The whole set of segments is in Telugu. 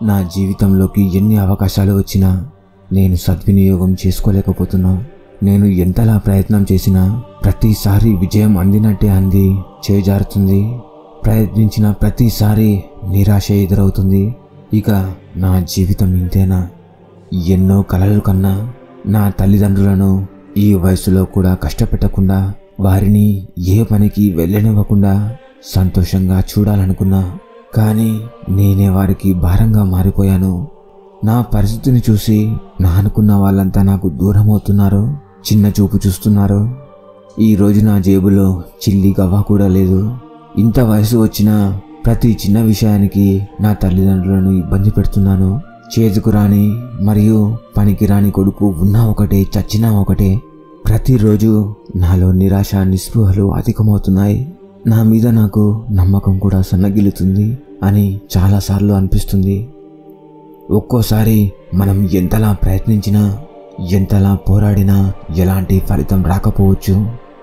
నా జీవితంలోకి ఎన్ని అవకాశాలు వచ్చినా నేను సద్వినియోగం చేసుకోలేకపోతున్నా నేను ఎంతలా ప్రయత్నం చేసినా ప్రతిసారి విజయం అందినట్టే అంది చేజారుతుంది ప్రయత్నించిన ప్రతిసారి నిరాశ ఎదురవుతుంది ఇక నా జీవితం ఇంతేనా ఎన్నో కలలు కన్నా నా తల్లిదండ్రులను ఈ వయసులో కూడా కష్టపెట్టకుండా వారిని ఏ పనికి వెళ్ళనివ్వకుండా సంతోషంగా చూడాలనుకున్నా కానీ నేనే వారికి భారంగా మారిపోయాను నా పరిస్థితిని చూసి నా అనుకున్న వాళ్ళంతా నాకు దూరం అవుతున్నారు చిన్న చూపు చూస్తున్నారు ఈ రోజు నా జేబులో చిల్లి గవ్వ కూడా లేదు ఇంత వయసు వచ్చినా ప్రతి చిన్న విషయానికి నా తల్లిదండ్రులను ఇబ్బంది పెడుతున్నాను చేజుకురాని మరియు పనికిరాని కొడుకు ఉన్నా ఒకటే చచ్చినా ఒకటే ప్రతిరోజు నాలో నిరాశ నిస్పృహలు అధికమవుతున్నాయి నా మీద నాకు నమ్మకం కూడా సన్నగిలుతుంది అని చాలాసార్లు అనిపిస్తుంది ఒక్కోసారి మనం ఎంతలా ప్రయత్నించినా ఎంతలా పోరాడినా ఎలాంటి ఫలితం రాకపోవచ్చు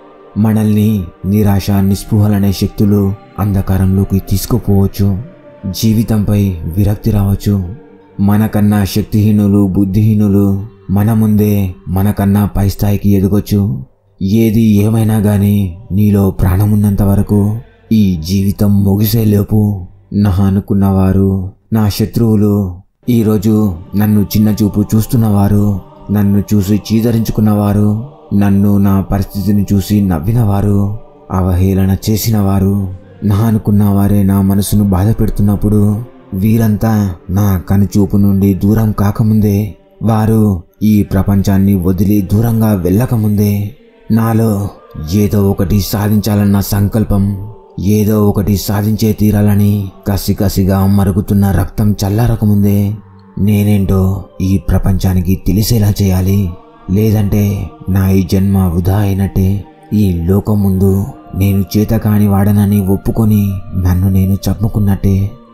మనల్ని నిరాశ నిస్పృహలనే శక్తులు అంధకారంలోకి తీసుకుపోవచ్చు జీవితంపై విరక్తి రావచ్చు మనకన్నా శక్తిహీనులు బుద్ధిహీనులు మన ముందే మనకన్నా పై స్థాయికి ఎదగొచ్చు ఏది ఏమైనా గాని నీలో ప్రాణమున్నంత వరకు ఈ జీవితం ముగిసేలోపు నా అనుకున్నవారు నా శత్రువులు ఈరోజు నన్ను చిన్న చూపు చూస్తున్నవారు నన్ను చూసి చీదరించుకున్నవారు నన్ను నా పరిస్థితిని చూసి నవ్వినవారు అవహేళన చేసినవారు నా అనుకున్న వారే నా మనసును బాధ పెడుతున్నప్పుడు వీరంతా నా కనుచూపు నుండి దూరం కాకముందే వారు ఈ ప్రపంచాన్ని వదిలి దూరంగా వెళ్ళకముందే నాలో ఏదో ఒకటి సాధించాలన్న సంకల్పం ఏదో ఒకటి సాధించే తీరాలని కసి కసిగా మరుగుతున్న రక్తం చల్లారకముందే నేనేంటో ఈ ప్రపంచానికి తెలిసేలా చేయాలి లేదంటే నా ఈ జన్మ వృధా అయినట్టే ఈ లోకం ముందు నేను చేతకాని వాడనని ఒప్పుకొని నన్ను నేను చంపుకున్నట్టే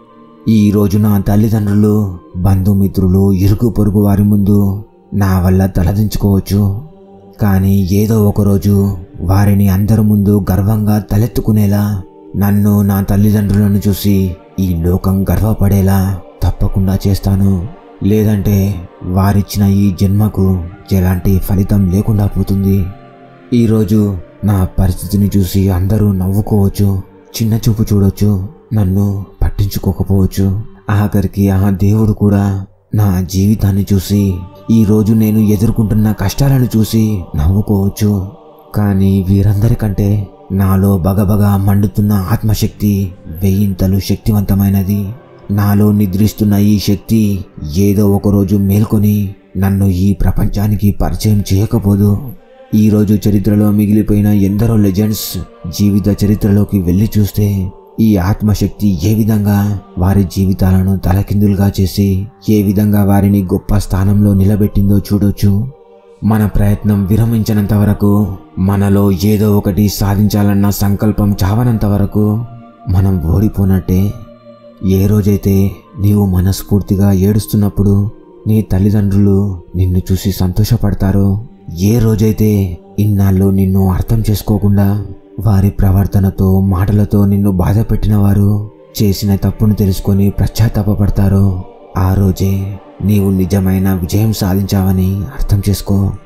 ఈ రోజు నా తల్లిదండ్రులు బంధుమిత్రులు ఇరుగు పొరుగు వారి ముందు నా వల్ల తలదించుకోవచ్చు కానీ ఏదో ఒకరోజు వారిని అందరి ముందు గర్వంగా తలెత్తుకునేలా నన్ను నా తల్లిదండ్రులను చూసి ఈ లోకం గర్వపడేలా తప్పకుండా చేస్తాను లేదంటే వారిచ్చిన ఈ జన్మకు ఎలాంటి ఫలితం లేకుండా పోతుంది ఈరోజు నా పరిస్థితిని చూసి అందరూ నవ్వుకోవచ్చు చిన్న చూపు చూడొచ్చు నన్ను పట్టించుకోకపోవచ్చు ఆఖరికి ఆ దేవుడు కూడా నా జీవితాన్ని చూసి ఈ రోజు నేను ఎదుర్కొంటున్న కష్టాలను చూసి నవ్వుకోవచ్చు కానీ వీరందరికంటే నాలో బగబగా మండుతున్న ఆత్మశక్తి వెయ్యింతలు శక్తివంతమైనది నాలో నిద్రిస్తున్న ఈ శక్తి ఏదో ఒకరోజు మేల్కొని నన్ను ఈ ప్రపంచానికి పరిచయం చేయకపోదు ఈరోజు చరిత్రలో మిగిలిపోయిన ఎందరో లెజెండ్స్ జీవిత చరిత్రలోకి వెళ్ళి చూస్తే ఈ ఆత్మశక్తి ఏ విధంగా వారి జీవితాలను తలకిందులుగా చేసి ఏ విధంగా వారిని గొప్ప స్థానంలో నిలబెట్టిందో చూడొచ్చు మన ప్రయత్నం విరమించినంత వరకు మనలో ఏదో ఒకటి సాధించాలన్న సంకల్పం చావనంత వరకు మనం ఓడిపోనట్టే ఏ రోజైతే నీవు మనస్ఫూర్తిగా ఏడుస్తున్నప్పుడు నీ తల్లిదండ్రులు నిన్ను చూసి సంతోషపడతారో ఏ రోజైతే ఇన్నాళ్ళు నిన్ను అర్థం చేసుకోకుండా వారి ప్రవర్తనతో మాటలతో నిన్ను బాధ పెట్టిన వారు చేసిన తప్పును తెలుసుకొని పశ్చాత్తాపడతారో ఆ రోజే నీవు నిజమైన విజయం సాధించావని అర్థం చేసుకో